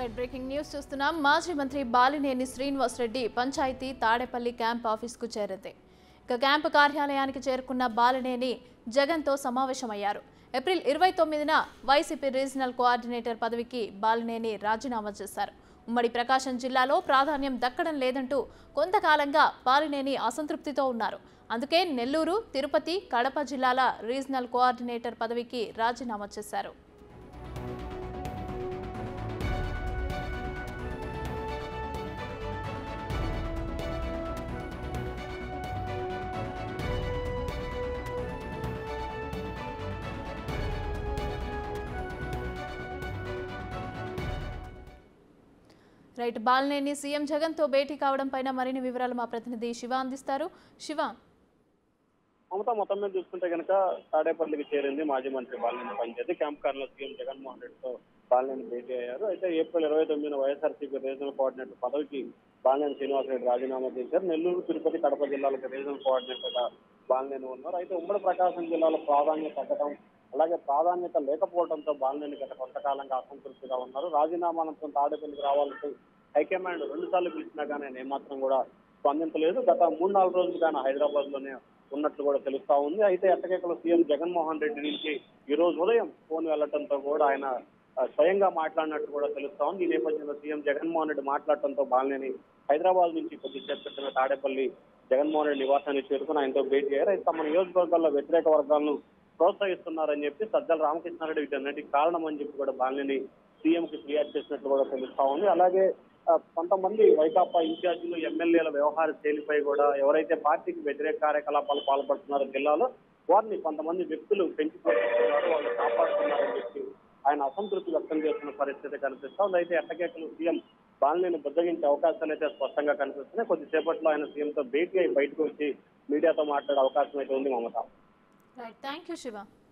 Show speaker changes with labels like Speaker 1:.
Speaker 1: right breaking news చూస్తున్నాం మాజీ మంత్రి బాలినేని శ్రీనివాస్ రెడ్డి పంచాయతీ తాడేపల్లి క్యాంప్ ఆఫీస్కు చేరింది ఇక క్యాంపు కార్యాలయానికి చేరుకున్న బాలినేని జగన్తో సమావేశమయ్యారు ఏప్రిల్ ఇరవై తొమ్మిదిన వైసీపీ రీజనల్ కోఆర్డినేటర్ పదవికి బాలినేని రాజీనామా చేశారు ఉమ్మడి ప్రకాశం జిల్లాలో ప్రాధాన్యం దక్కడం లేదంటూ కొంతకాలంగా బాలినేని అసంతృప్తితో ఉన్నారు అందుకే నెల్లూరు తిరుపతి కడప జిల్లాల రీజనల్ కోఆర్డినేటర్ పదవికి రాజీనామా చేశారు రైట్ బాలినేని సీఎం జగన్తో భేటీ కావడం పైన మరిన్ని వివరాలు మా ప్రతినిధి శివ అందిస్తారు శివ
Speaker 2: మమతా మొత్తం మీద చూసుకుంటే కనుక తాడేపల్లికి చేరింది మాజీ మంత్రి బాలినేని పంచాయతీ క్యాంప్ కార్లో సీఎం జగన్మోహన్ రెడ్డితో బాలినేని భేటీ అయ్యారు అయితే ఏప్రిల్ ఇరవై తొమ్మిదిన వైఎస్ఆర్సీపీ రీజనల్ కోఆర్డినేటర్ పదవికి బాలినేని శ్రీనివాసరెడ్డి రాజీనామా చేశారు నెల్లూరు తిరుపతి కడప జిల్లాలకు రీజనల్ కోఆర్డినేటర్గా బాలినేని ఉన్నారు అయితే ఉమ్మడి ప్రకాశం జిల్లాలో ప్రాధాన్యత తగ్గడం అలాగే ప్రాధాన్యత లేకపోవడంతో బాలినేని గత కొంతకాలంగా అసంతృప్తిగా ఉన్నారు రాజీనామా అనంతరం తాడేపల్లికి రావాలంటూ హైకమాండ్ రెండు సార్లు పిలిచినా కానీ ఆయన ఏమాత్రం కూడా స్పందించలేదు గత మూడు నాలుగు రోజులుగా ఆయన హైదరాబాద్ లోనే ఉన్నట్లు కూడా తెలుస్తా ఉంది అయితే ఎట్టకేకలు సీఎం జగన్మోహన్ రెడ్డి నుంచి ఈ రోజు ఉదయం ఫోన్ వెళ్లడంతో కూడా ఆయన ఆ, స్వయంగా మాట్లాడినట్టు కూడా తెలుస్తా ఉంది ఈ నేపథ్యంలో సీఎం జగన్మోహన్ రెడ్డి మాట్లాడటంతో బాలినేని హైదరాబాద్ నుంచి కొద్దిసేపు క్రితమే తాడేపల్లి జగన్మోహన్ రెడ్డి నివాసానికి చేరుకుని ఆయనతో భేటీ అయ్యారు అయితే తమ నియోజకవర్గాల్లో వ్యతిరేక వర్గాలను ప్రోత్సహిస్తున్నారని చెప్పి సజ్జల రామకృష్ణారెడ్డి వీటన్నిటికి కారణం అని చెప్పి కూడా బాలినేని సీఎం కి ఫిర్యాదు చేసినట్లు కూడా తెలుస్తా ఉంది అలాగే ఆ, కొంతమంది వైకాపా ఇన్ఛార్జీలు ఎమ్మెల్యేల వ్యవహార శైలిపై కూడా ఎవరైతే పార్టీకి వ్యతిరేక కార్యకలాపాలు పాల్పడుతున్నారో జిల్లాలో వారిని కొంతమంది వ్యక్తులు పెంచిపోతున్నారు వాళ్ళు కాపాడుతున్నారని చెప్పి ఆయన అసంతృప్తి వ్యక్తం చేస్తున్న పరిస్థితి కనిపిస్తా ఉంది అయితే ఎట్టకేకలు సీఎం బాలినేని బుద్ధగించే అవకాశాలు అయితే స్పష్టంగా కనిపిస్తున్నాయి కొద్దిసేపట్లో ఆయన సీఎంతో భేటీ అయి బయటకు వచ్చి మీడియాతో మాట్లాడే అవకాశం అయితే ఉంది Mamata
Speaker 1: right thank you Shiva